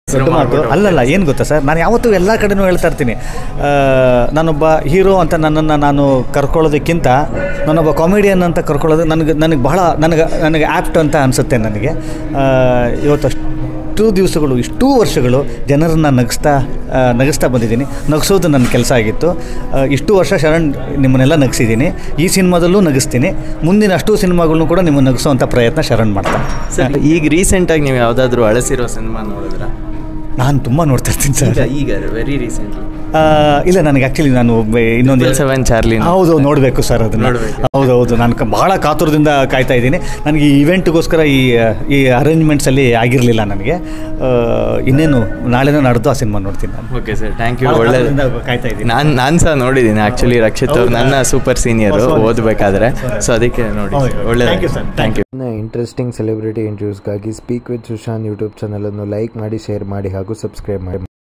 ದೊಡ್ಡ ಮಾತು ಅಲ್ಲಲ್ಲ ಏನು ಗೊತ್ತಾ ಸರ್ ನಾನು ಯಾವತ್ತೂ ಎಲ್ಲ ಕಡೆನೂ ಹೇಳ್ತಾ ಇರ್ತೀನಿ ಆ, ನಾನೊಬ್ಬ ಹೀರೋ ಅಂತ ನನ್ನನ್ನು ನಾನು ಕರ್ಕೊಳ್ಳೋದಕ್ಕಿಂತ ನಾನೊಬ್ಬ ಕಾಮಿಡಿಯನ್ ಅಂತ ಕರ್ಕೊಳ್ಳೋದು ನನಗೆ ನನಗೆ ಬಹಳ ನನಗೆ ನನಗೆ ಆ್ಯಪ್ಟ್ ಅಂತ ಅನಿಸುತ್ತೆ ನನಗೆ ಆ, ಇವತ್ತು ಅಷ್ಟು ದಿವಸಗಳು ಇಷ್ಟೂ ವರ್ಷಗಳು ಜನರನ್ನು ನಗಿಸ್ತಾ ಆ, ನಗಿಸ್ತಾ ಬಂದಿದ್ದೀನಿ ನಗಿಸೋದು ನನ್ನ ಕೆಲಸ ಆಗಿತ್ತು ಆ, ಇಷ್ಟು ವರ್ಷ ಶರಣ್ ನಿಮ್ಮನ್ನೆಲ್ಲ ನಗಿಸಿದ್ದೀನಿ ಈ ಸಿನಿಮಾದಲ್ಲೂ ನಗಿಸ್ತೀನಿ ಮುಂದಿನ ಅಷ್ಟು ಸಿನಿಮಾಗಳನ್ನು ಕೂಡ ನಿಮ್ಮನ್ನು ನಗಿಸೋವಂಥ ಪ್ರಯತ್ನ ಶರಣ್ ಮಾಡ್ತಾನೆ ಸರ್ ಈಗ ರೀಸೆಂಟಾಗಿ ನೀವು ಯಾವುದಾದ್ರೂ ಅಳಸಿರೋ ಸಿನಿಮಾ ನೋಡಿದ್ರ ನಾನು ತುಂಬ ನೋಡ್ತಾ ಇರ್ತೀನಿ ಸರ್ ಈಗ ವೆರಿ ರೀಸೆಂಟ್ಲಿ ಆ, ಇಲ್ಲ ನನಗೆ ಆ್ಯಕ್ಚುಲಿ ನಾನು ಒಬ್ಬ ಇನ್ನೊಂದು Triple seven Charlie ನ. ಹೌದು ನೋಡಬೇಕು ಸರ್ ಅದನ್ನು ನೋಡ್ಬೇಕು. ಹೌದು ಹೌದು ನಾನು ಕ- ಬಹಳ ಕಾತುರದಿಂದ ಕಾಯ್ತಾ ಇದ್ದೀನಿ ನನಗೆ ಈ ಇವೆಂಟ್ಗೋಸ್ಕರ ಈ ಈ ಅರೇಂಜ್ಮೆಂಟ್ಸಲ್ಲಿ ಆಗಿರಲಿಲ್ಲ ನನಗೆ ಆ, ಇನ್ನೇನು ನಾಳೆನೋ ನಾಡ್ದು ಆ ಸಿನಿಮಾ ನೋಡ್ತೀನಿ ನಾನು ಓಕೆ ಸರ್ ಥ್ಯಾಂಕ್ ಯು ಬಹಳ ಒಳ್ಳೆ ಕಾತುರದಿಂದ ಕಾಯ್ತಾ ಇದ್ದೀನಿ ನಾನು ನಾನು ಸಹ ನೋಡಿದ್ದೀನಿ ಆ್ಯಕ್ಚುಲಿ ರಕ್ಷಿತ್ ಅವ್ರು ಹೌದಾ? ನನ್ನ ಸೂಪರ್ ಸೀನಿಯರು Oh, sorry. ಓದಬೇಕಾದ್ರೆ ಸೊ ಅದಕ್ಕೆ ನೋಡಿ ಹೌದು. ಒಳ್ಳೆ Thank you, sir. Thank you ಇನ್ನು ಇಂಟ್ರೆಸ್ಟಿಂಗ್ ಸೆಲೆಬ್ರಿಟಿ ಇಂಟರ್ವ್ಯೂಸ್ಗಾಗಿ ಸ್ಪೀಕ್ ವಿತ್ ಸುಶಾಂತ್ ಯೂಟ್ಯೂಬ್ ಚಾನಲನ್ನು ಲೈಕ್ ಮಾಡಿ ಶೇರ್ ಮಾಡಿ ಹಾಗೂ ಸಬ್ಸ್ಕ್ರೈಬ್ ಮಾಡಿ